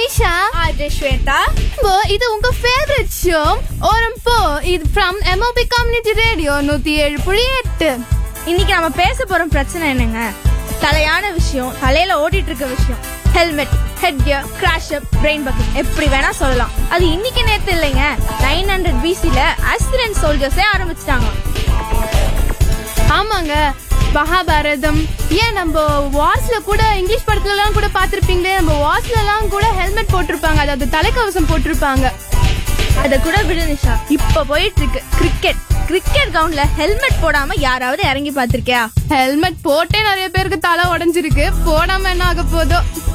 Nisha RJ Shweta போ இது உங்க ஃபேவரட் ஷோ ஓரம் போ இது ஃப்ரம் எம்ஓபி கம்யூனிட்டி ரேடியோ நூத்தி ஏழு புள்ளி எட்டு இன்னைக்கு நம்ம பேச போற பிரச்சனை என்னங்க தலையான விஷயம் தலையில ஓடிட்டு இருக்க விஷயம் helmet head gear crash up brain bucket எப்படி வேணா சொல்லலாம் அது இன்னைக்கு நேத்து இல்லைங்க நைன் ஹண்ட்ரட் பிசில அஸ்திரன் சோல்ஜர்ஸே ஆரம்பிச்சிட்டாங்க ஆமாங்க மகாபாரதம் ஏன் நம்ம வார்ஸ்ல கூட இங்கிலீஷ் படத்துல எல்லாம் கூட பாத்திருப்பீங்களே நம்ம வார்ஸ்ல எல்லாம் கூட ஹெல்மெட் போட்டிருப்பாங்க அதாவது தலைக்கவசம் போட்டிருப்பாங்க அத கூட விடு நிஷா இப்ப போயிட்டு இருக்கு கிரிக்கெட் கிரிக்கெட் கிரவுண்ட்ல ஹெல்மெட் போடாம யாராவது இறங்கி பாத்திருக்கியா ஹெல்மெட் போட்டே நிறைய பேருக்கு தலை உடைஞ்சிருக்கு போடாம என்ன ஆக போதோ